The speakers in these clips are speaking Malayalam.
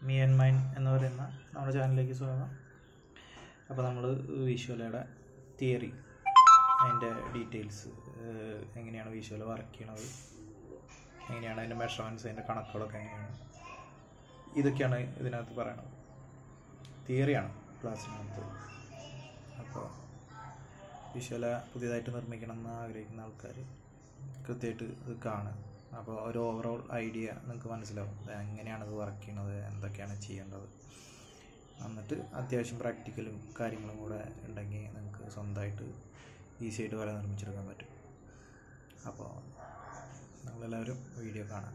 മീ ആൻഡ് മൈൻ എന്ന് പറയുന്ന നമ്മുടെ ചാനലിലേക്ക് സ്വാഗതം അപ്പോൾ നമ്മൾ വിഷ്വലയുടെ തിയറി അതിൻ്റെ ഡീറ്റെയിൽസ് എങ്ങനെയാണ് വിഷ്വൽ വർക്ക് ചെയ്യണത് എങ്ങനെയാണ് അതിൻ്റെ മെഷർമെൻറ്റ്സ് അതിൻ്റെ കണക്കുകളൊക്കെ എങ്ങനെയാണ് ഇതൊക്കെയാണ് ഇതിനകത്ത് പറയണത് തിയറിയാണ് ക്ലാസ്സിനകത്ത് അപ്പോൾ വിഷ്വല പുതിയതായിട്ട് നിർമ്മിക്കണം എന്ന് ആഗ്രഹിക്കുന്ന ആൾക്കാർ കൃത്യമായിട്ട് ഇത് കാണുക അപ്പോൾ ഒരു ഓവറോൾ ഐഡിയ നിങ്ങൾക്ക് മനസ്സിലാവും ഇത് എങ്ങനെയാണ് ഇത് വർക്ക് ചെയ്യണത് എന്തൊക്കെയാണ് ചെയ്യേണ്ടത് എന്നിട്ട് അത്യാവശ്യം പ്രാക്ടിക്കലും കാര്യങ്ങളും കൂടെ ഉണ്ടെങ്കിൽ നിങ്ങൾക്ക് സ്വന്തമായിട്ട് ഈസി ആയിട്ട് വല നിർമ്മിച്ചെടുക്കാൻ പറ്റും അപ്പോൾ നിങ്ങളെല്ലാവരും വീഡിയോ കാണാം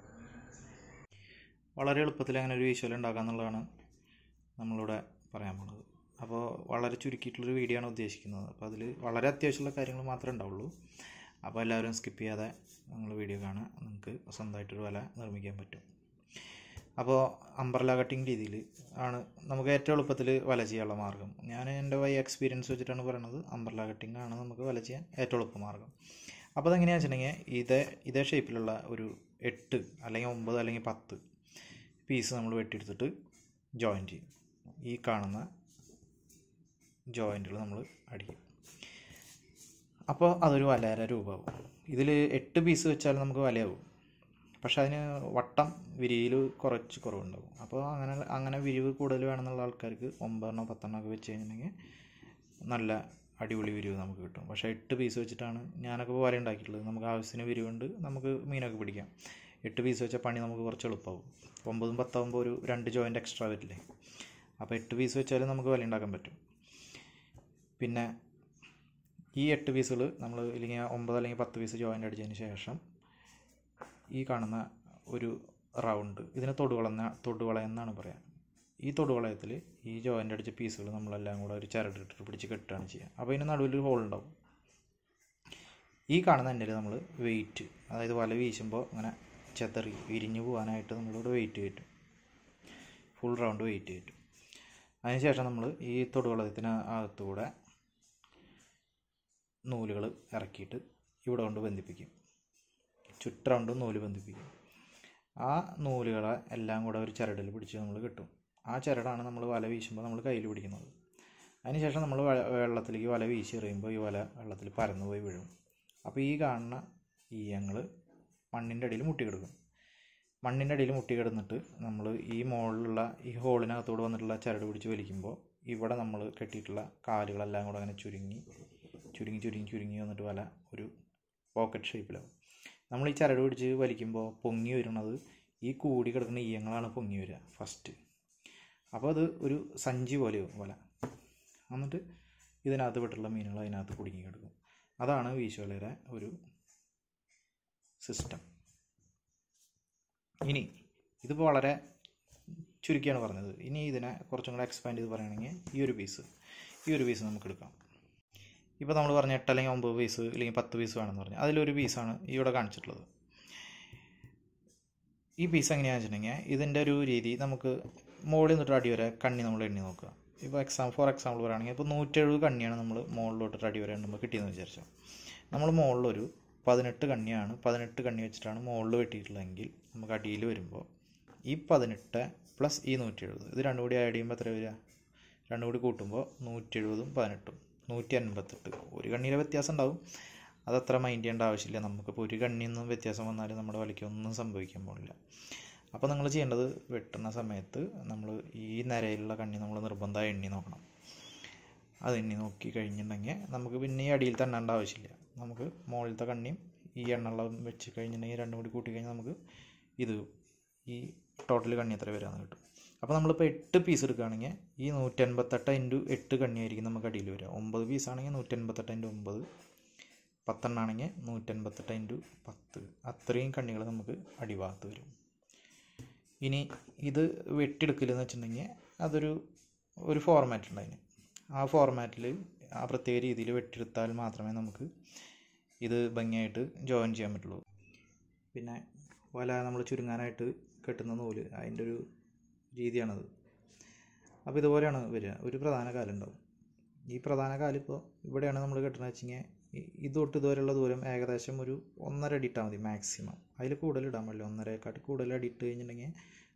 വളരെ എളുപ്പത്തിൽ അങ്ങനെ ഒരു വിഷ്വൽ ഉണ്ടാക്കുക എന്നുള്ളതാണ് നമ്മളിവിടെ പറയാൻ പോണത് അപ്പോൾ വളരെ ചുരുക്കിയിട്ടുള്ളൊരു വീഡിയോ ആണ് ഉദ്ദേശിക്കുന്നത് അപ്പോൾ അതിൽ വളരെ അത്യാവശ്യമുള്ള കാര്യങ്ങൾ മാത്രമേ ഉണ്ടാവുള്ളൂ അപ്പോൾ എല്ലാവരും സ്കിപ്പ് ചെയ്യാതെ നിങ്ങൾ വീഡിയോ കാണാൻ നിങ്ങൾക്ക് സ്വന്തമായിട്ടൊരു വല നിർമ്മിക്കാൻ പറ്റും അപ്പോൾ അംബ്രല കട്ടിങ് രീതിയിൽ ആണ് നമുക്ക് ഏറ്റവും എളുപ്പത്തിൽ വല ചെയ്യാനുള്ള മാർഗ്ഗം ഞാൻ എൻ്റെ വൈ എക്സ്പീരിയൻസ് വെച്ചിട്ടാണ് പറയുന്നത് അംബ്രല കട്ടിങ് ആണ് നമുക്ക് വല ചെയ്യാൻ ഏറ്റവും എളുപ്പ മാർഗ്ഗം അപ്പോൾ അതെങ്ങനെയാണെന്ന് വെച്ചിട്ടുണ്ടെങ്കിൽ ഇതേ ഇതേ ഷേപ്പിലുള്ള ഒരു എട്ട് അല്ലെങ്കിൽ ഒമ്പത് അല്ലെങ്കിൽ പത്ത് പീസ് നമ്മൾ വെട്ടിയെടുത്തിട്ട് ജോയിൻ ചെയ്യും ഈ കാണുന്ന ജോയിൻറ്റുകൾ നമ്മൾ അടിക്കും അപ്പോൾ അതൊരു വലര രൂപമാവും ഇതിൽ എട്ട് പീസ് വെച്ചാൽ നമുക്ക് വലയാവും പക്ഷെ അതിന് വട്ടം വിരിയിൽ കുറച്ച് കുറവുണ്ടാവും അപ്പോൾ അങ്ങനെ അങ്ങനെ വിരിവ് കൂടുതൽ വേണമെന്നുള്ള ആൾക്കാർക്ക് ഒമ്പതെണ്ണോ പത്തെണ്ണോ ഒക്കെ വെച്ച് കഴിഞ്ഞിട്ടുണ്ടെങ്കിൽ നല്ല അടിപൊളി വിരിവ് നമുക്ക് കിട്ടും പക്ഷേ എട്ട് പീസ് വെച്ചിട്ടാണ് ഞാനൊക്കെ വല ഉണ്ടാക്കിയിട്ടുള്ളത് നമുക്ക് ആവശ്യത്തിന് വിരിവുണ്ട് നമുക്ക് മീനൊക്കെ പിടിക്കാം എട്ട് പീസ് വെച്ച പണി നമുക്ക് കുറച്ച് എളുപ്പമാവും ഒമ്പതും പത്താകുമ്പോൾ ഒരു രണ്ട് ജോയിൻ്റ് എക്സ്ട്രാ വരില്ലേ അപ്പോൾ എട്ട് പീസ് വെച്ചാലും നമുക്ക് വല ഉണ്ടാക്കാൻ പറ്റും പിന്നെ ഈ എട്ട് പീസുകൾ നമ്മൾ ഇല്ലെങ്കിൽ ഒമ്പത് അല്ലെങ്കിൽ പത്ത് പീസ് ജോയിൻ്റ് അടിച്ചതിന് ശേഷം ഈ കാണുന്ന ഒരു റൗണ്ട് ഇതിനെ തൊടുവളന്ന തൊടുവള എന്നാണ് പറയുക ഈ തൊടുവളയത്തിൽ ഈ ജോയിൻ്റ് അടിച്ച പീസുകൾ നമ്മളെല്ലാം കൂടെ ഒരു ചരടിട്ട് പിടിച്ച് കെട്ടുകയാണ് ചെയ്യുക അപ്പോൾ ഇതിന് നടുവിലൊരു ഹോൾ ഉണ്ടാവും ഈ കാണുന്ന എൻ്റെ നമ്മൾ വെയിറ്റ് അതായത് വല വീശുമ്പോൾ അങ്ങനെ ചെതറി വിരിഞ്ഞു പോകാനായിട്ട് നമ്മളിവിടെ വെയിറ്റ് കയറ്റും ഫുൾ റൗണ്ട് വെയിറ്റ് കയറ്റും അതിനുശേഷം നമ്മൾ ഈ തൊടുവളയത്തിന് അകത്തുകൂടെ നൂലുകൾ ഇറക്കിയിട്ട് ഇവിടെ കൊണ്ട് ബന്ധിപ്പിക്കും ചുറ്ററൗണ്ട് നൂല് ബന്ധിപ്പിക്കും ആ നൂലുകളെ എല്ലാം കൂടെ ഒരു ചരടിൽ പിടിച്ച് നമ്മൾ കിട്ടും ആ ചരടാണ് നമ്മൾ വല വീശുമ്പോൾ നമ്മൾ കയ്യിൽ പിടിക്കുന്നത് അതിനുശേഷം നമ്മൾ വെള്ളത്തിലേക്ക് വല വീശി എറിയുമ്പോൾ ഈ വല വെള്ളത്തിൽ പരന്നു പോയി വീഴും അപ്പോൾ ഈ കാണുന്ന ഈയങ്ങൾ മണ്ണിൻ്റെ അടിയിൽ മുട്ടിക്കിടക്കും മണ്ണിൻ്റെ അടിയിൽ മുട്ടിക്കിടന്നിട്ട് നമ്മൾ ഈ മുകളിലുള്ള ഈ ഹോളിനകത്തൂടെ വന്നിട്ടുള്ള ചരട് പിടിച്ച് വലിക്കുമ്പോൾ ഇവിടെ നമ്മൾ കെട്ടിയിട്ടുള്ള കാലുകളെല്ലാം കൂടെ അങ്ങനെ ചുരുങ്ങി ചുരുങ്ങി ചുരുങ്ങി ചുരുങ്ങി വന്നിട്ട് വല ഒരു പോക്കറ്റ് ഷേപ്പിലാവും നമ്മൾ ഈ ചരട് പിടിച്ച് വലിക്കുമ്പോൾ പൊങ്ങി വരുന്നത് ഈ കൂടി കിടക്കുന്ന ഈയങ്ങളാണ് പൊങ്ങി വരിക ഫസ്റ്റ് അപ്പോൾ അത് ഒരു സഞ്ചി പോലെയാവും വല എന്നിട്ട് ഇതിനകത്ത് വിട്ടുള്ള മീനുകൾ അതിനകത്ത് കുടുങ്ങി കിടക്കും അതാണ് വീശുവലയുടെ ഒരു സിസ്റ്റം ഇനി ഇതിപ്പോൾ വളരെ ചുരുക്കിയാണ് പറഞ്ഞത് ഇനി ഇതിനെ കുറച്ചും കൂടെ എക്സ്പാൻഡ് ചെയ്ത് പറയുകയാണെങ്കിൽ ഈ ഒരു പീസ് ഈ ഒരു പീസ് നമുക്ക് എടുക്കാം ഇപ്പോൾ നമ്മൾ പറഞ്ഞ എട്ട് അല്ലെങ്കിൽ ഒമ്പത് പീസ് അല്ലെങ്കിൽ പത്ത് പീസ് വേണമെന്ന് പറഞ്ഞു അതിലൊരു പീസാണ് ഇവിടെ കാണിച്ചിട്ടുള്ളത് ഈ പീസ് എങ്ങനെയാണെന്ന് വെച്ചിട്ടുണ്ടെങ്കിൽ ഇതിൻ്റെ ഒരു രീതി നമുക്ക് മുകളിൽ നിന്നിട്ട് അടി വരെ കണ്ണി നമ്മൾ എണ്ണി നോക്കുക ഇപ്പോൾ എക്സാം ഫോർ എക്സാമ്പിൾ പറയുകയാണെങ്കിൽ ഇപ്പോൾ നൂറ്റെഴുപത് കണ്ണിയാണ് നമ്മൾ മുകളിലോട്ട് അടി വരെ എണ്ണുമ്പോൾ കിട്ടിയെന്ന് വിചാരിച്ചോ നമ്മൾ മുകളിലൊരു പതിനെട്ട് കണ്ണിയാണ് പതിനെട്ട് കണ്ണി വെച്ചിട്ടാണ് മുകളിൽ വെട്ടിയിട്ടുള്ളതെങ്കിൽ നമുക്ക് അടിയിൽ വരുമ്പോൾ ഈ പതിനെട്ട് പ്ലസ് ഈ നൂറ്റി എഴുപത് ഇത് രണ്ടും കൂടി ആഡ് ചെയ്യുമ്പോൾ എത്ര വരിക രണ്ടും കൂടി കൂട്ടുമ്പോൾ നൂറ്റി എഴുപതും പതിനെട്ടും നൂറ്റി അൻപത്തെട്ട് ഒരു കണ്ണിയിലെ വ്യത്യാസം ഉണ്ടാവും അതത്ര മൈൻഡ് ചെയ്യേണ്ട ആവശ്യമില്ല നമുക്കിപ്പോൾ ഒരു കണ്ണിൽ നിന്നും വ്യത്യാസം വന്നാലും നമ്മുടെ വലയ്ക്ക് ഒന്നും സംഭവിക്കാൻ പോകില്ല അപ്പോൾ നിങ്ങൾ ചെയ്യേണ്ടത് വെട്ടുന്ന സമയത്ത് നമ്മൾ ഈ നിരയിലുള്ള കണ്ണി നമ്മൾ നിർബന്ധമായി എണ്ണി നോക്കണം അത് എണ്ണി നോക്കി കഴിഞ്ഞിട്ടുണ്ടെങ്കിൽ നമുക്ക് പിന്നെ ഈ അടിയിൽ തന്നെ എണ്ണേണ്ട ആവശ്യമില്ല നമുക്ക് മുകളിലത്തെ കണ്ണിയും ഈ എണ്ണുള്ള വെച്ച് കഴിഞ്ഞിട്ടുണ്ടെങ്കിൽ രണ്ടും കൂടി കൂട്ടി കഴിഞ്ഞാൽ നമുക്ക് ഇത് ഈ ടോട്ടൽ കണ്ണി എത്ര വരാമെന്ന് കിട്ടും അപ്പോൾ നമ്മളിപ്പോൾ എട്ട് പീസ് എടുക്കുകയാണെങ്കിൽ ഈ നൂറ്റൻപത്തെട്ട് ഇൻറ്റു എട്ട് കണ്ണിയായിരിക്കും നമുക്ക് അടിയിൽ വരിക ഒമ്പത് പീസാണെങ്കിൽ നൂറ്റൻപത്തെട്ട് ഇൻറ്റു ഒമ്പത് പത്തെണ്ണാണെങ്കിൽ നൂറ്റൻപത്തെട്ട് ഇൻറ്റു പത്ത് അത്രയും കണ്ണികൾ നമുക്ക് അടിഭാഗത്ത് വരും ഇനി ഇത് വെട്ടിയെടുക്കില്ലെന്ന് വെച്ചിട്ടുണ്ടെങ്കിൽ അതൊരു ഒരു ഫോർമാറ്റ് ഉണ്ട് അതിന് ആ ഫോർമാറ്റിൽ ആ പ്രത്യേക രീതിയിൽ വെട്ടിയെടുത്താൽ മാത്രമേ നമുക്ക് ഇത് ഭംഗിയായിട്ട് ജോയിൻ ചെയ്യാൻ പറ്റുള്ളൂ പിന്നെ വല നമ്മൾ ചുരുങ്ങാനായിട്ട് കെട്ടുന്ന നൂല് അതിൻ്റെ ഒരു രീതിയാണത് അപ്പോൾ ഇതുപോലെയാണ് വരിക ഒരു പ്രധാന കാലുണ്ടാവും ഈ പ്രധാന കാലിപ്പോൾ ഇവിടെയാണ് നമ്മൾ കെട്ടുന്നത് വെച്ചെങ്കിൽ ഇത് തൊട്ട് ഇതുവരെയുള്ള ദൂരം ഏകദേശം ഒരു ഒന്നര അടി ഇട്ടാൽ മതി മാക്സിമം അതിൽ കൂടുതൽ ഇടാൻ പാടില്ല ഒന്നരക്കാട്ട് കൂടുതൽ അടി ഇട്ട് കഴിഞ്ഞിട്ടുണ്ടെങ്കിൽ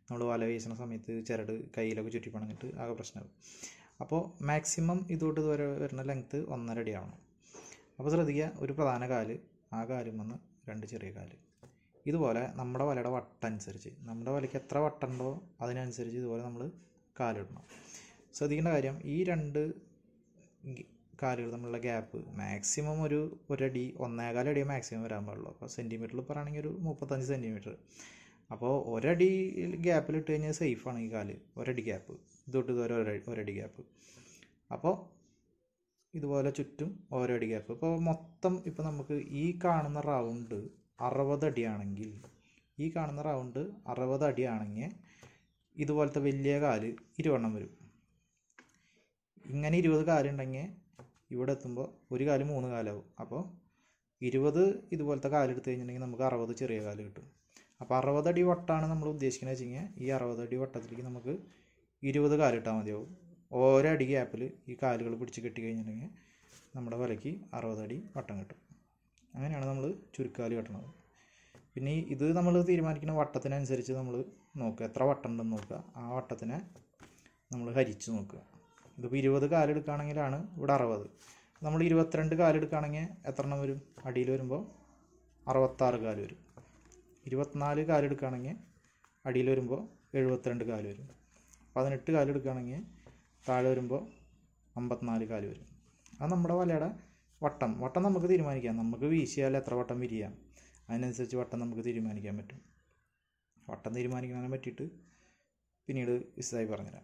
നമ്മൾ വല വീശുന്ന സമയത്ത് ചരട് കയ്യിലൊക്കെ ചുറ്റി പണഞ്ഞിട്ട് ആകെ പ്രശ്നമാകും അപ്പോൾ മാക്സിമം ഇതുകൊണ്ട് ഇതുവരെ വരുന്ന ലെങ്ത്ത് ഒന്നര അടി ആവണം അപ്പോൾ ശ്രദ്ധിക്കുക ഒരു പ്രധാന കാല് ആ കാലും വന്ന് രണ്ട് ചെറിയ കാല് ഇതുപോലെ നമ്മുടെ വലയുടെ വട്ടം അനുസരിച്ച് നമ്മുടെ വലയ്ക്ക് എത്ര വട്ടുണ്ടോ അതിനനുസരിച്ച് ഇതുപോലെ നമ്മൾ കാലിടണം ശ്രദ്ധിക്കേണ്ട കാര്യം ഈ രണ്ട് കാലുകൾ തമ്മിലുള്ള ഗ്യാപ്പ് മാക്സിമം ഒരു ഒരടി ഒന്നേകാൽ അടിയേ മാക്സിമം വരാൻ പാടുള്ളൂ അപ്പോൾ സെൻറ്റിമീറ്ററിൽ പറയുകയാണെങ്കിൽ ഒരു മുപ്പത്തഞ്ച് സെൻറ്റിമീറ്റർ അപ്പോൾ ഒരടി ഗ്യാപ്പിൽ ഇട്ട് കഴിഞ്ഞാൽ സേഫാണ് ഈ കാല് ഒരടി ഗ്യാപ്പ് ഇതൊട്ട് ഇതുവരെ ഒരടി ഒരടി ഗ്യാപ്പ് അപ്പോൾ ഇതുപോലെ ചുറ്റും ഓരോ അടി ഗ്യാപ്പ് ഇപ്പോൾ മൊത്തം ഇപ്പോൾ നമുക്ക് ഈ കാണുന്ന റൗണ്ട് അറുപത് അടിയാണെങ്കിൽ ഈ കാണുന്ന റൗണ്ട് അറുപത് അടിയാണെങ്കിൽ ഇതുപോലത്തെ വലിയ കാല് ഇരുവണ്ണം വരും ഇങ്ങനെ ഇരുപത് കാലുണ്ടെങ്കിൽ ഇവിടെ എത്തുമ്പോൾ ഒരു കാല് മൂന്ന് കാലാവും അപ്പോൾ ഇരുപത് ഇതുപോലത്തെ കാലെടുത്ത് കഴിഞ്ഞിട്ടുണ്ടെങ്കിൽ നമുക്ക് അറുപത് ചെറിയ കാല് കിട്ടും അപ്പോൾ അറുപത് അടി വട്ടാണ് നമ്മൾ ഉദ്ദേശിക്കുന്നത് വെച്ച് കഴിഞ്ഞാൽ ഈ അറുപത് അടി വട്ടത്തിലേക്ക് നമുക്ക് ഇരുപത് കാലിട്ടാൽ മതിയാവും ഓരോ അടി ഗ്യാപ്പിൽ ഈ കാലുകൾ പിടിച്ച് കെട്ടി കഴിഞ്ഞിട്ടുണ്ടെങ്കിൽ നമ്മുടെ വലയ്ക്ക് അറുപത് അടി വട്ടം കിട്ടും അങ്ങനെയാണ് നമ്മൾ ചുരുക്കാല് കെട്ടണത് പിന്നെ ഈ ഇത് നമ്മൾ തീരുമാനിക്കുന്ന വട്ടത്തിനനുസരിച്ച് നമ്മൾ നോക്കുക എത്ര വട്ടം ഉണ്ടെന്ന് നോക്കുക ആ വട്ടത്തിനെ നമ്മൾ ഹരിച്ച് നോക്കുക ഇതിപ്പോൾ ഇരുപത് കാലെടുക്കുകയാണെങ്കിലാണ് ഇവിടെ അറുപത് നമ്മൾ ഇരുപത്തിരണ്ട് കാലെടുക്കുകയാണെങ്കിൽ എത്ര എണ്ണം വരും അടിയിൽ വരുമ്പോൾ അറുപത്താറ് കാല് വരും ഇരുപത്തിനാല് കാലെടുക്കുകയാണെങ്കിൽ അടിയിൽ വരുമ്പോൾ എഴുപത്തിരണ്ട് കാല് വരും പതിനെട്ട് കാലെടുക്കുകയാണെങ്കിൽ താഴെ വരുമ്പോൾ അമ്പത്തിനാല് കാല് വരും അത് നമ്മുടെ വലയുടെ വട്ടം വട്ടം നമുക്ക് തീരുമാനിക്കാം നമുക്ക് വീശിയാൽ എത്ര വട്ടം വിരിയാം അതിനനുസരിച്ച് വട്ടം നമുക്ക് തീരുമാനിക്കാൻ പറ്റും വട്ടം തീരുമാനിക്കുന്നതിനെ പറ്റിയിട്ട് പിന്നീട് വിശദമായി പറഞ്ഞുതരാം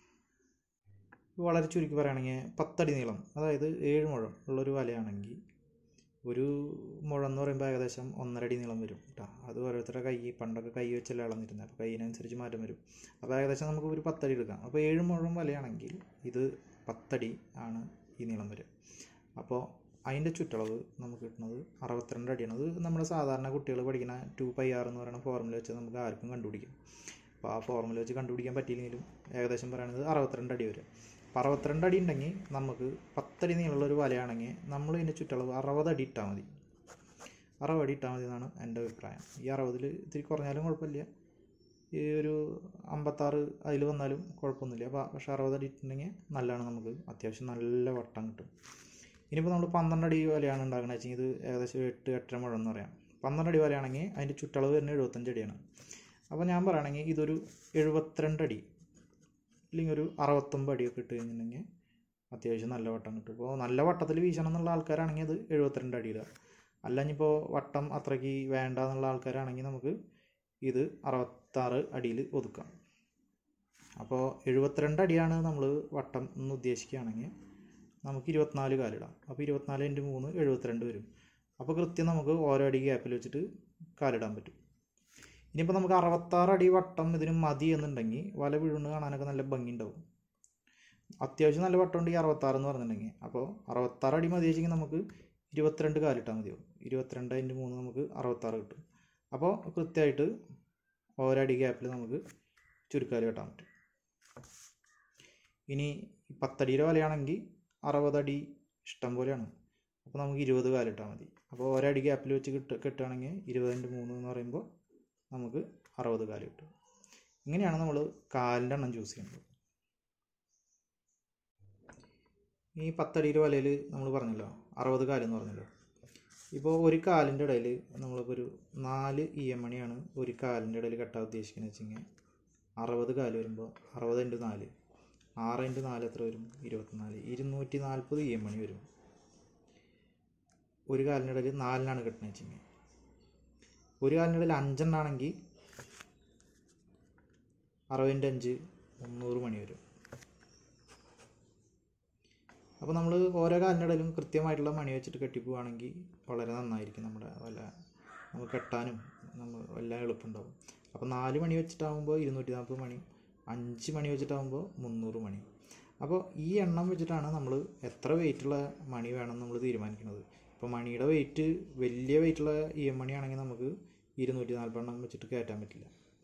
വളരെ ചുരുക്കി പറയുകയാണെങ്കിൽ പത്തടി നീളം അതായത് ഏഴ് മുഴം ഉള്ളൊരു വലയാണെങ്കിൽ ഒരു മുഴം എന്ന് പറയുമ്പോൾ ഏകദേശം ഒന്നര അടി നീളം വരും കേട്ടോ അത് ഓരോരുത്തരുടെ കൈ പണ്ടൊക്കെ കൈ വെച്ചല്ലേ അളന്നിരുന്നത് അപ്പോൾ കൈയിനനുസരിച്ച് മാറ്റം വരും അപ്പോൾ ഏകദേശം നമുക്ക് ഒരു പത്തടി എടുക്കാം അപ്പോൾ ഏഴ് മുഴം വലയാണെങ്കിൽ ഇത് പത്തടി ആണ് ഈ നീളം വരും അപ്പോൾ അതിൻ്റെ ചുറ്റളവ് നമുക്ക് കിട്ടുന്നത് അറുപത്തിരണ്ട് അടിയാണ് അത് നമ്മൾ സാധാരണ കുട്ടികൾ പഠിക്കുന്ന ടു പൈ ആർ എന്ന് പറയുന്ന ഫോർമുല വെച്ച് നമുക്ക് ആർക്കും കണ്ടുപിടിക്കും അപ്പോൾ ആ ഫോർമുല വെച്ച് കണ്ടുപിടിക്കാൻ പറ്റിയില്ലെങ്കിലും ഏകദേശം പറയുന്നത് അറുപത്തിരണ്ട് അടി വരെ അപ്പോൾ അറുപത്തിരണ്ട് അടി ഉണ്ടെങ്കിൽ നമുക്ക് പത്തടി നീളമുള്ള ഒരു വലയാണെങ്കിൽ നമ്മൾ ഇതിൻ്റെ ചുറ്റളവ് അറുപത് അടി ഇട്ടാൽ മതി അറുപത് അടി ഇട്ടാൽ മതി എന്നാണ് എൻ്റെ അഭിപ്രായം ഈ അറുപതിൽ ഇത്തിരി കുറഞ്ഞാലും കുഴപ്പമില്ല ഈ ഒരു അമ്പത്താറ് അതിൽ വന്നാലും കുഴപ്പമൊന്നുമില്ല അപ്പോൾ പക്ഷേ അറുപത് അടി ഇട്ടിട്ടുണ്ടെങ്കിൽ നല്ലതാണ് നമുക്ക് അത്യാവശ്യം നല്ല വട്ടം കിട്ടും ഇനിയിപ്പോൾ നമ്മൾ പന്ത്രണ്ട് അടി വലയാണ് ഉണ്ടാക്കുന്നത് വെച്ചെങ്കിൽ ഇത് ഏകദേശം എട്ട് എട്ടര മുഴം എന്ന് പറയാം പന്ത്രണ്ട് അടി വലയാണെങ്കിൽ അതിൻ്റെ ചുറ്റളവ് വരുന്നത് എഴുപത്തഞ്ച് അടിയാണ് അപ്പോൾ ഞാൻ പറയുകയാണെങ്കിൽ ഇതൊരു എഴുപത്തിരണ്ട് അടി അല്ലെങ്കിൽ ഒരു അറുപത്തൊമ്പത് അടിയൊക്കെ ഇട്ട് കഴിഞ്ഞിട്ടുണ്ടെങ്കിൽ അത്യാവശ്യം നല്ല വട്ടം കിട്ടും ഇപ്പോൾ നല്ല വട്ടത്തിൽ വീശണം എന്നുള്ള ആൾക്കാരാണെങ്കിൽ അത് എഴുപത്തിരണ്ട് അടിയിടുക അല്ല ഇനിയിപ്പോൾ വട്ടം അത്രയ്ക്ക് വേണ്ട എന്നുള്ള ആൾക്കാരാണെങ്കിൽ നമുക്ക് ഇത് അറുപത്താറ് അടിയിൽ ഒതുക്കാം അപ്പോൾ എഴുപത്തിരണ്ട് അടിയാണ് നമ്മൾ വട്ടം എന്ന് ഉദ്ദേശിക്കുകയാണെങ്കിൽ നമുക്ക് ഇരുപത്തിനാല് കാലിടാം അപ്പോൾ ഇരുപത്തിനാല് ഇൻറ്റു മൂന്ന് എഴുപത്തിരണ്ട് വരും അപ്പോൾ കൃത്യം നമുക്ക് ഓരോ അടി ഗ്യാപ്പിൽ വെച്ചിട്ട് കാലിടാൻ പറ്റും ഇനിയിപ്പോൾ നമുക്ക് അറുപത്താറ് അടി വട്ടം ഇതിന് മതി എന്നുണ്ടെങ്കിൽ വല വീഴുന്ന കാണാനൊക്കെ നല്ല ഭംഗി ഉണ്ടാവും അത്യാവശ്യം നല്ല വട്ടം ഉണ്ട് ഈ അറുപത്താറ് എന്ന് പറഞ്ഞിട്ടുണ്ടെങ്കിൽ അപ്പോൾ അറുപത്താറ് അടി മതി വെച്ചെങ്കിൽ നമുക്ക് ഇരുപത്തിരണ്ട് കാലിട്ടാൽ മതിയാവും ഇരുപത്തിരണ്ട് ഇൻറ്റു മൂന്ന് നമുക്ക് അറുപത്താറ് കിട്ടും അപ്പോൾ കൃത്യമായിട്ട് ഓരോ അടി ഗ്യാപ്പിൽ നമുക്ക് ചുരുക്കാല് കെട്ടാൻ പറ്റും ഇനി പത്തടിയുടെ വലയാണെങ്കിൽ അറുപതടി ഇഷ്ടം പോലെയാണ് അപ്പോൾ നമുക്ക് ഇരുപത് കാലിട്ടാൽ മതി അപ്പോൾ ഒരടി ഗ്യാപ്പിൽ വെച്ച് കിട്ട കെട്ടുകയാണെങ്കിൽ ഇരുപതിൻ്റെ മൂന്ന് എന്ന് പറയുമ്പോൾ നമുക്ക് അറുപത് കാല് കിട്ടും ഇങ്ങനെയാണ് നമ്മൾ കാലിൻ്റെ എണ്ണം ചൂസ് ചെയ്യുന്നത് ഈ പത്തടിയുടെ വലയിൽ നമ്മൾ പറഞ്ഞല്ലോ അറുപത് കാലെന്ന് പറഞ്ഞല്ലോ ഇപ്പോൾ ഒരു കാലിൻ്റെ ഇടയിൽ നമ്മളിപ്പോൾ ഒരു നാല് ഇ എം മണിയാണ് ഒരു കാലിൻ്റെ ഇടയിൽ കെട്ടാൻ ഉദ്ദേശിക്കുന്നത് വെച്ചെങ്കിൽ അറുപത് കാല് വരുമ്പോൾ അറുപത് ഇൻറ്റു നാല് ആറ് ഇൻറ്റു നാല് എത്ര വരും ഇരുപത്തിനാല് ഇരുന്നൂറ്റി നാൽപ്പത് ഇ എം മണി വരും ഒരു കാലിൻ്റെ ഇടയിൽ നാലിനാണ് കെട്ടുന്നത് വെച്ചെങ്കിൽ ഒരു കാലിൻ്റെ ഇടയിൽ അഞ്ചെണ്ണാണെങ്കിൽ അറുപതിൻ്റെ അഞ്ച് മുന്നൂറ് മണി വരും അപ്പോൾ നമ്മൾ ഓരോ കാലിൻ്റെ ഇടയിലും കൃത്യമായിട്ടുള്ള മണി വെച്ചിട്ട് കെട്ടിപ്പോവുകയാണെങ്കിൽ വളരെ നന്നായിരിക്കും നമ്മുടെ വല്ല നമുക്ക് കെട്ടാനും നമ്മൾ എല്ലാം എളുപ്പമുണ്ടാവും അപ്പോൾ നാല് മണി വെച്ചിട്ടാകുമ്പോൾ ഇരുന്നൂറ്റി നാൽപ്പത് മണി അഞ്ച് മണി വെച്ചിട്ടാകുമ്പോൾ മുന്നൂറ് മണി അപ്പോൾ ഈ എണ്ണം വെച്ചിട്ടാണ് നമ്മൾ എത്ര വെയിറ്റുള്ള മണി വേണം നമ്മൾ തീരുമാനിക്കുന്നത് ഇപ്പോൾ മണിയുടെ വെയിറ്റ് വലിയ വെയിറ്റുള്ള ഇ എം മണി ആണെങ്കിൽ നമുക്ക് ഇരുന്നൂറ്റി നാൽപ്പതെണ്ണം വെച്ചിട്ട് കയറ്റാൻ പറ്റില്ല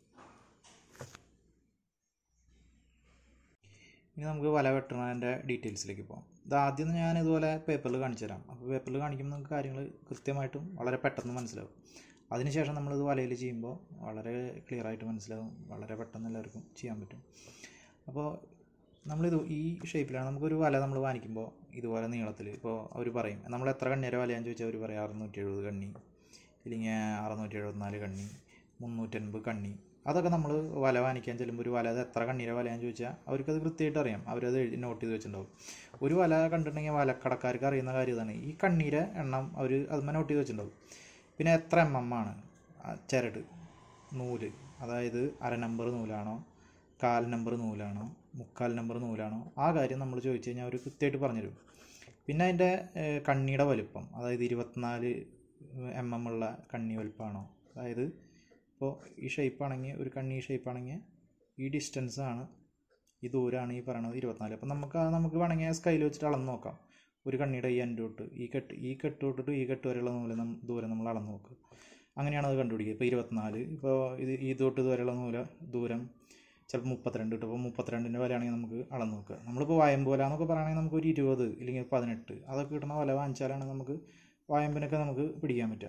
ഇനി നമുക്ക് വല വെട്ടണതിൻ്റെ ഡീറ്റെയിൽസിലേക്ക് പോകാം ഇത് ആദ്യം ഞാൻ ഇതുപോലെ പേപ്പറിൽ കാണിച്ചു തരാം അപ്പോൾ പേപ്പറിൽ കാണിക്കുമ്പോൾ നിങ്ങൾക്ക് കാര്യങ്ങൾ കൃത്യമായിട്ടും വളരെ പെട്ടെന്ന് മനസ്സിലാവും അതിനുശേഷം നമ്മളിത് വലയിൽ ചെയ്യുമ്പോൾ വളരെ ക്ലിയർ ആയിട്ട് മനസ്സിലാവും വളരെ പെട്ടെന്ന് എല്ലാവർക്കും ചെയ്യാൻ പറ്റും അപ്പോൾ നമ്മളിത് ഈ ഷേപ്പിലാണ് നമുക്കൊരു വല നമ്മൾ വാങ്ങിക്കുമ്പോൾ ഇതുപോലെ നീളത്തിൽ ഇപ്പോൾ അവർ പറയും നമ്മൾ എത്ര കണ്ണിയുടെ വലയാന്ന് ചോദിച്ചാൽ അവർ പറയും അറുന്നൂറ്റി എഴുപത് കണ്ണി ഇല്ലെങ്കിൽ അറുന്നൂറ്റി എഴുപത്തിനാല് കണ്ണി മുന്നൂറ്റൻപത് കണ്ണി അതൊക്കെ നമ്മൾ വല വാങ്ങിക്കാൻ ചെല്ലുമ്പോൾ ഒരു വല അത് എത്ര കണ്ണീരെ വലയാന്ന് ചോദിച്ചാൽ അവർക്കത് കൃത്യമായിട്ട് അറിയാം അവരത് എഴുതി നോട്ട് ചെയ്ത് വെച്ചിട്ടുണ്ടാവും ഒരു വല കണ്ടിട്ടുണ്ടെങ്കിൽ വലക്കടക്കാർക്ക് അറിയുന്ന കാര്യം ഇതാണ് ഈ കണ്ണീരെ എണ്ണം അവർ അതുമ്മ നോട്ട് ചെയ്ത് വെച്ചിട്ടുണ്ടാവും പിന്നെ എത്ര എം എം ആണ് ആ ചരട് നൂല് അതായത് അര നമ്പർ നൂലാണോ കാൽ നമ്പർ നൂലാണോ മുക്കാൽ നമ്പർ നൂലാണോ ആ കാര്യം നമ്മൾ ചോദിച്ചു കഴിഞ്ഞാൽ അവർ കൃത്യമായിട്ട് പറഞ്ഞുതരും പിന്നെ അതിൻ്റെ ഏഹ്, കണ്ണിയുടെ വലുപ്പം അതായത് ഇരുപത്തിനാല് എം എം ഉള്ള കണ്ണി വലുപ്പമാണോ അതായത് ഇപ്പോൾ ഈ ഷേപ്പാണെങ്കിൽ ഒരു കണ്ണി ഷേപ്പാണെങ്കിൽ ഈ ഡിസ്റ്റൻസ് ആണ് ഈ ദൂരമാണ് ഈ പറയണത് ഇരുപത്തിനാല് അപ്പം നമുക്ക് ആ നമുക്ക് വേണമെങ്കിൽ സ്കൈൽ വെച്ചിട്ട് അളന്ന് നോക്കാം ഒരു കണ്ണിയുടെ ഈ എൻ്റെ തൊട്ട് ഈ കെട്ട് ഈ കെട്ട് തൊട്ടിട്ട് ഈ കെട്ട് വരെയുള്ള നൂല് നം- ദൂരം നമ്മൾ അളന്ന് നോക്കുക അങ്ങനെയാണ് അത് കണ്ടുപിടിക്കുക ഇപ്പോൾ ഇരുപത്തിനാല് ഇപ്പോൾ ഇത് ഈ തൊട്ട് ഇതുവരെയുള്ള നൂല ദൂരം ചിലപ്പോൾ മുപ്പത്തിരണ്ട് കിട്ടും അപ്പോൾ മുപ്പത്തിരണ്ടിൻ്റെ വിലയാണെങ്കിൽ നമുക്ക് അളന്ന് നോക്കുക നമ്മളിപ്പോൾ വായമ്പ് വില എന്നൊക്കെ പറയുകയാണെങ്കിൽ നമുക്ക് ഒരു ഇരുപത് ഇല്ലെങ്കിൽ പതിനെട്ട് അതൊക്കെ കിട്ടുന്ന വില വാങ്ങിച്ചാലാണ് നമുക്ക് വായമ്പിനൊക്കെ നമുക്ക് പിടിക്കാൻ പറ്റുക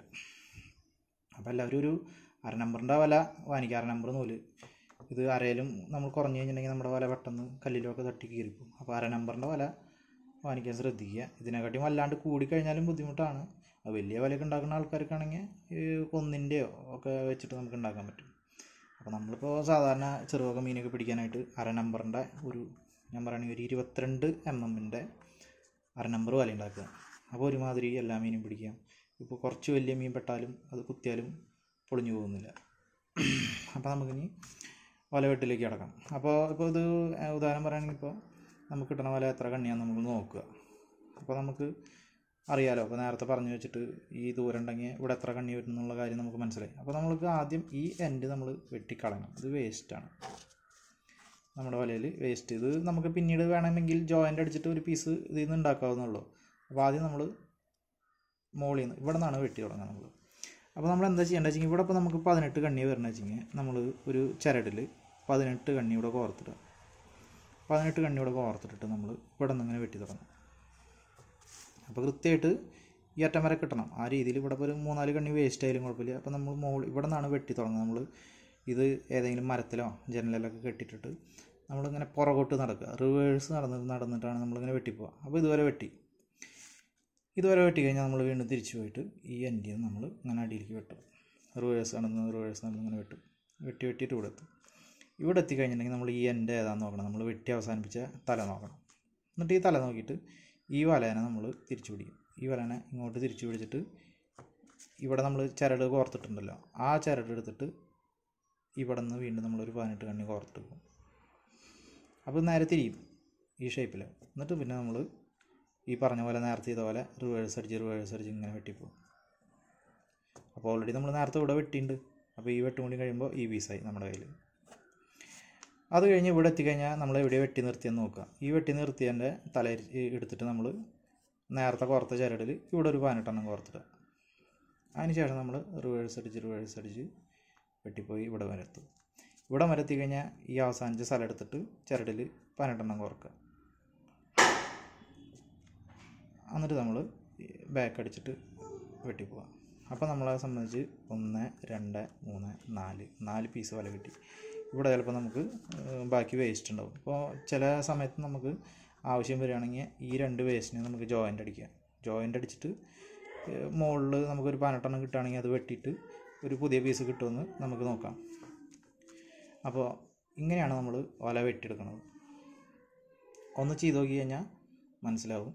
അപ്പോൾ എല്ലാവരും ഒരു അര നമ്പറിൻ്റെ വില വാങ്ങിക്കുക അര നമ്പർ നൂല് ഇത് അരയിലും നമ്മൾ കുറഞ്ഞു കഴിഞ്ഞിട്ടുണ്ടെങ്കിൽ നമ്മുടെ വില പെട്ടെന്ന് കല്ലിലൊക്കെ തട്ടി കീറിപ്പോവും അപ്പോൾ അര നമ്പറിൻ്റെ വില വാങ്ങിക്കാൻ ശ്രദ്ധിക്കുക ഇതിനെക്കാട്ടി വല്ലാണ്ട് കൂടിക്കഴിഞ്ഞാലും ബുദ്ധിമുട്ടാണ് അത് വലിയ വിലയൊക്കെ ഉണ്ടാക്കുന്ന ആൾക്കാർക്കാണെങ്കിൽ ഈ ഒന്നിൻ്റെയോ ഒക്കെ വെച്ചിട്ട് നമുക്ക് ഉണ്ടാക്കാൻ പറ്റും അപ്പോൾ നമ്മളിപ്പോൾ സാധാരണ ചെറുവക മീനൊക്കെ പിടിക്കാനായിട്ട് അര നമ്പറിൻ്റെ ഒരു ഞാൻ പറയുകയാണെങ്കിൽ ഒരു ഇരുപത്തിരണ്ട് എം എമ്മിൻ്റെ അര നമ്പർ വല ഉണ്ടാക്കുക അപ്പോൾ ഒരുമാതിരി എല്ലാ മീനും പിടിക്കാം ഇപ്പോൾ കുറച്ച് വലിയ മീൻ പെട്ടാലും അത് കുത്തിയാലും പൊളിഞ്ഞു പോകുന്നില്ല അപ്പോൾ നമുക്കിനി വലവെട്ടിലേക്ക് കിടക്കാം അപ്പോൾ ഇപ്പോൾ ഇത് ഉദാഹരണം പറയുകയാണെങ്കിൽ ഇപ്പോൾ നമുക്ക് കിട്ടണ വല എത്ര കണ്ണിയാന്ന് നമുക്ക് നോക്കുക അപ്പോൾ നമുക്ക് അറിയാലോ അപ്പോൾ നേരത്തെ പറഞ്ഞു വെച്ചിട്ട് ഈ ദൂരം ഉണ്ടെങ്കിൽ ഇവിടെ എത്ര കണ്ണി വരും എന്നുള്ള കാര്യം നമുക്ക് മനസ്സിലായി അപ്പോൾ നമ്മൾക്ക് ആദ്യം ഈ എൻഡ് നമ്മൾ വെട്ടിക്കളയണം ഇത് വേസ്റ്റാണ് നമ്മുടെ വലയിൽ വേസ്റ്റ് ഇത് നമുക്ക് പിന്നീട് വേണമെങ്കിൽ ജോയിൻ്റ് അടിച്ചിട്ട് ഒരു പീസ് ഇതിൽ നിന്ന് ഉണ്ടാക്കാവുന്നുള്ളൂ അപ്പോൾ ആദ്യം നമ്മൾ മോളിൽ നിന്ന് ഇവിടെ നിന്നാണ് വെട്ടി തുടങ്ങുക നമ്മൾ അപ്പോൾ നമ്മൾ എന്താ ചെയ്യേണ്ടത് വെച്ചെങ്കിൽ ഇവിടെ ഇപ്പോൾ നമുക്ക് പതിനെട്ട് കണ്ണി വരണം വെച്ചെങ്കിൽ നമ്മൾ ഒരു ചരടിൽ പതിനെട്ട് കണ്ണി ഇവിടെ കോർത്തിടുക പതിനെട്ട് കണ്ണി ഇവിടെ കോർത്തിട്ടിട്ട് നമ്മൾ ഇവിടെ നിന്ന് ഇങ്ങനെ വെട്ടി തുടങ്ങും അപ്പോൾ കൃത്യമായിട്ട് ഈ അറ്റം വരെ കിട്ടണം ആ രീതിയിൽ ഇവിടെ ഇപ്പോൾ ഒരു മൂന്നാല് കണ്ണി വേസ്റ്റ് ആയാലും കുഴപ്പമില്ല അപ്പോൾ നമ്മൾ മോൾ ഇവിടെ നിന്നാണ് വെട്ടി തുടങ്ങുന്നത് നമ്മൾ ഇത് ഏതെങ്കിലും മരത്തിലോ ജനലിലൊക്കെ കെട്ടിയിട്ടിട്ട് നമ്മളിങ്ങനെ പുറകോട്ട് നടക്കുക റിവേഴ്സ് നടന്ന് നടന്നിട്ടാണ് നമ്മളിങ്ങനെ വെട്ടിപ്പോവുക അപ്പോൾ ഇതുവരെ വെട്ടി ഇതുവരെ വെട്ടി കഴിഞ്ഞാൽ നമ്മൾ വീണ്ടും തിരിച്ചു പോയിട്ട് ഈ എൻഡിൽ നിന്ന് നമ്മൾ ഇങ്ങനെ അടിയിലേക്ക് വെട്ടും റിവേഴ്സ് നടന്ന് റിവേഴ്സ് നടന്ന് ഇങ്ങനെ വെട്ടും വെട്ടി വെട്ടിയിട്ട് ഇവിടെ എത്തും ഇവിടെ എത്തിക്കഴിഞ്ഞിട്ടുണ്ടെങ്കിൽ നമ്മൾ ഈ എൻഡ് ഏതാണെന്ന് നോക്കണം നമ്മൾ വെട്ടി അവസാനിപ്പിച്ച തല നോക്കണം എന്നിട്ട് ഈ തല നോക്കിയിട്ട് ഈ വലേനെ നമ്മൾ തിരിച്ചു പിടിക്കും ഈ വലേനെ ഇങ്ങോട്ട് തിരിച്ചു പിടിച്ചിട്ട് ഇവിടെ നമ്മൾ ചരട് കോർത്തിട്ടുണ്ടല്ലോ ആ ചരട് എടുത്തിട്ട് ഇവിടെ നിന്ന് വീണ്ടും നമ്മളൊരു പതിനെട്ട് കണ്ണി കോർത്തെടുക്കും അപ്പോൾ നേരെ തിരിയും ഈ ഷേപ്പിൽ എന്നിട്ട് പിന്നെ നമ്മൾ ഈ പറഞ്ഞ പോലെ നേരത്തെ ചെയ്ത പോലെ റിവേഴ്സ് അടിച്ച് റിവേഴ്സ് അടിച്ച് ഇങ്ങനെ വെട്ടിപ്പോകും അപ്പോൾ ഓൾറെഡി നമ്മൾ നേരത്തെ ഇവിടെ വെട്ടിയിട്ടുണ്ട് അപ്പോൾ ഈ വെട്ടും കൂടി കഴിയുമ്പോൾ ഈ പീസായി നമ്മുടെ കയ്യിൽ അത് കഴിഞ്ഞ് ഇവിടെ എത്തിക്കഴിഞ്ഞാൽ നമ്മൾ എവിടെ വെട്ടി നിർത്തിയെന്ന് നോക്കുക ഈ വെട്ടി നിർത്തിയതിൻ്റെ തല എടുത്തിട്ട് നമ്മൾ നേരത്തെ കോർത്ത ചരടിൽ ഇവിടെ ഒരു പതിനെട്ടെണ്ണം കോർത്തിടുക അതിനുശേഷം നമ്മൾ റിവേഴ്സ് അടിച്ച് റിവേഴ്സ് അടിച്ച് വെട്ടിപ്പോയി ഇവിടെ വരെ എത്തും ഇവിടെ വരെ എത്തിക്കഴിഞ്ഞാൽ ഈ അവസാനിച്ച സ്ഥലം എടുത്തിട്ട് ചരടിൽ പതിനെട്ടെണ്ണം കോർക്കുക എന്നിട്ട് നമ്മൾ ബാക്ക് അടിച്ചിട്ട് വെട്ടിപ്പോവാം അപ്പോൾ നമ്മളെ സംബന്ധിച്ച് ഒന്ന് രണ്ട് മൂന്ന് നാല് നാല് പീസ് വല കിട്ടി ഇവിടെ ചിലപ്പോൾ നമുക്ക് ഏഹ്, ബാക്കി വേസ്റ്റ് ഉണ്ടാവും അപ്പോൾ ചില സമയത്ത് നമുക്ക് ആവശ്യം വരികയാണെങ്കിൽ ഈ രണ്ട് വേസ്റ്റിനെ നമുക്ക് ജോയിൻ്റ് അടിക്കാം ജോയിൻ്റ് അടിച്ചിട്ട് മുകളിൽ നമുക്കൊരു പതിനെട്ടെണ്ണം കിട്ടുകയാണെങ്കിൽ അത് വെട്ടിയിട്ട് ഒരു പുതിയ പീസ് കിട്ടുമെന്ന് നമുക്ക് നോക്കാം അപ്പോൾ ഇങ്ങനെയാണ് നമ്മൾ വല വെട്ടിയെടുക്കുന്നത് ഒന്ന് ചെയ്ത് നോക്കി കഴിഞ്ഞാൽ മനസ്സിലാവും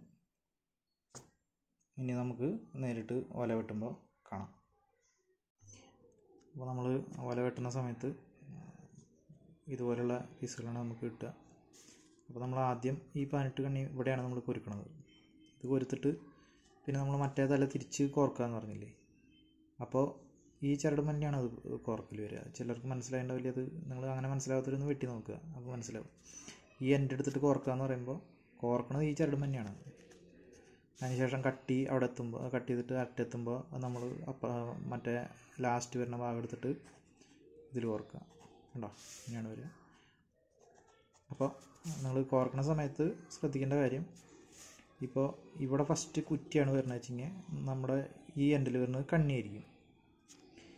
ഇനി നമുക്ക് നേരിട്ട് വല വെട്ടുമ്പോൾ കാണാം അപ്പോൾ നമ്മൾ വല വെട്ടുന്ന സമയത്ത് ഇതുപോലെയുള്ള പീസുകളാണ് നമുക്ക് കിട്ടുക അപ്പോൾ നമ്മൾ ആദ്യം ഈ പതിനെട്ട് കണ്ണി ഇവിടെയാണ് നമ്മൾ കൊരുക്കണത് ഇത് കൊരുത്തിട്ട് പിന്നെ നമ്മൾ മറ്റേ തല തിരിച്ച് കോർക്കുക എന്ന് പറഞ്ഞില്ലേ അപ്പോൾ ഈ ചരട് തന്നെയാണ് അത് കോർക്കൽ വരിക ചിലർക്ക് മനസ്സിലായിട്ടുണ്ടാവില്ല അത് നിങ്ങൾ അങ്ങനെ മനസ്സിലാകാത്തവരൊന്ന് വെട്ടി നോക്കുക അപ്പോൾ മനസ്സിലാവും ഈ എൻ്റെ എടുത്തിട്ട് കോർക്കുക എന്ന് പറയുമ്പോൾ കോർക്കണത് ഈ ചരട് തന്നെയാണ് അതിനുശേഷം കട്ടി അവിടെ എത്തുമ്പോൾ കട്ട് ചെയ്തിട്ട് അറ്റെത്തുമ്പോൾ നമ്മൾ അപ്പ മറ്റേ ലാസ്റ്റ് വരുന്ന ഭാഗം എടുത്തിട്ട് ഇതിൽ കോർക്കുക ഉണ്ടോ ഇങ്ങനെയാണ് വരിക അപ്പോൾ നിങ്ങൾ കോർക്കണ സമയത്ത് ശ്രദ്ധിക്കേണ്ട കാര്യം ഇപ്പോൾ ഇവിടെ ഫസ്റ്റ് കുറ്റിയാണ് വരുന്നത് വെച്ചെങ്കിൽ നമ്മുടെ ഈ എൻഡിൽ വരുന്നത് കണ്ണിയായിരിക്കും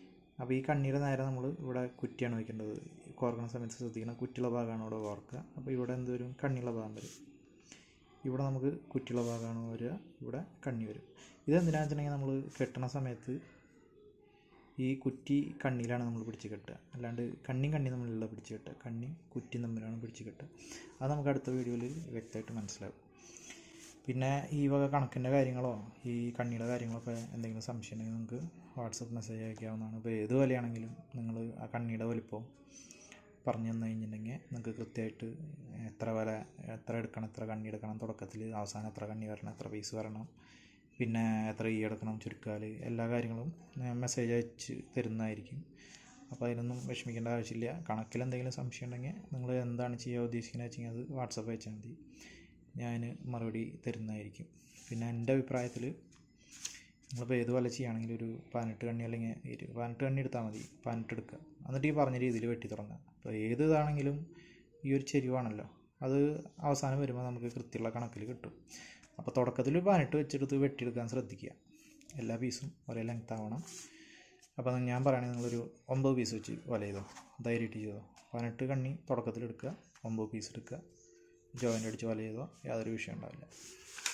അപ്പോൾ ഈ കണ്ണിയുടെ നേരെ നമ്മൾ ഇവിടെ കുറ്റിയാണ് വയ്ക്കേണ്ടത് കോർക്കുന്ന സമയത്ത് ശ്രദ്ധിക്കണം കുറ്റിയുള്ള ഭാഗമാണ് ഇവിടെ കോർക്കുക അപ്പോൾ ഇവിടെ എന്ത് വരും കണ്ണിയുള്ള ഭാഗം വരും ഇവിടെ നമുക്ക് കുറ്റിയുള്ള ഭാഗമാണ് വരിക ഇവിടെ കണ്ണി വരും ഇതെന്തിനാണെന്ന് വെച്ചിട്ടുണ്ടെങ്കിൽ നമ്മൾ കെട്ടണ സമയത്ത് ഈ കുറ്റി കണ്ണിയിലാണ് നമ്മൾ പിടിച്ച് കെട്ടുക അല്ലാണ്ട് കണ്ണിയും കണ്ണി തമ്മിലുള്ള പിടിച്ച് കെട്ടുക കണ്ണിയും കുറ്റിയും തമ്മിലാണ് പിടിച്ച് കെട്ടുക അത് നമുക്ക് അടുത്ത വീഡിയോയിൽ വ്യക്തമായിട്ട് മനസ്സിലാവും പിന്നെ ഈ വക കണക്കിൻ്റെ കാര്യങ്ങളോ ഈ കണ്ണിയുടെ കാര്യങ്ങളൊക്കെ എന്തെങ്കിലും സംശയം ഉണ്ടെങ്കിൽ നിങ്ങൾക്ക് വാട്സപ്പ് മെസ്സേജ് അയക്കാവുന്നതാണ് ഇപ്പോൾ ഏത് വിലയാണെങ്കിലും നിങ്ങൾ ആ കണ്ണിയുടെ വലിപ്പം പറഞ്ഞു തന്നു കഴിഞ്ഞിട്ടുണ്ടെങ്കിൽ നിങ്ങൾക്ക് കൃത്യമായിട്ട് എത്ര വില എത്ര എടുക്കണം എത്ര കണ്ണി എടുക്കണം തുടക്കത്തിൽ അവസാനം എത്ര കണ്ണി വരണം എത്ര പീസ് വരണം പിന്നെ എത്ര ഈ എടുക്കണം ചുരുക്കാൽ എല്ലാ കാര്യങ്ങളും ഞാൻ മെസ്സേജ് അയച്ച് തരുന്നതായിരിക്കും അപ്പോൾ അതിനൊന്നും വിഷമിക്കേണ്ട ആവശ്യമില്ല കണക്കിൽ എന്തെങ്കിലും സംശയം ഉണ്ടെങ്കിൽ നിങ്ങൾ എന്താണ് ചെയ്യാൻ ഉദ്ദേശിക്കുന്നത് വെച്ചെങ്കിൽ അത് വാട്സപ്പ് അയച്ചാൽ മതി ഞാൻ മറുപടി തരുന്നതായിരിക്കും പിന്നെ എൻ്റെ അഭിപ്രായത്തിൽ നിങ്ങളിപ്പോൾ ഏത് വല ചെയ്യുകയാണെങ്കിലും ഒരു പതിനെട്ട് കണ്ണി അല്ലെങ്കിൽ ഇരു പതിനെട്ട് കണ്ണി എടുത്താൽ മതി പതിനെട്ട് എടുക്കുക എന്നിട്ട് ഈ പറഞ്ഞ രീതിയിൽ വെട്ടി തുടങ്ങുക അപ്പോൾ ഏത് ഇതാണെങ്കിലും ഈ ഒരു ചെരിവാണല്ലോ അത് അവസാനം വരുമ്പോൾ നമുക്ക് കൃത്യമുള്ള കണക്കിൽ കിട്ടും അപ്പോൾ തുടക്കത്തിൽ പതിനെട്ട് വെച്ചെടുത്ത് വെട്ടിയെടുക്കാൻ ശ്രദ്ധിക്കുക എല്ലാ പീസും ഒരേ ലെങ്ത് ആവണം അപ്പോൾ ഞാൻ പറയുകയാണെങ്കിൽ നിങ്ങളൊരു ഒമ്പത് പീസ് വെച്ച് വല ചെയ്തോ ധൈര്യമായിട്ട് ചെയ്തോ പതിനെട്ട് കണ്ണി തുടക്കത്തിൽ എടുക്കുക ഒമ്പത് പീസ് എടുക്കുക ജോയിൻ്റ് അടിച്ച് വല ചെയ്തോ യാതൊരു വിഷയം ഉണ്ടാവില്ല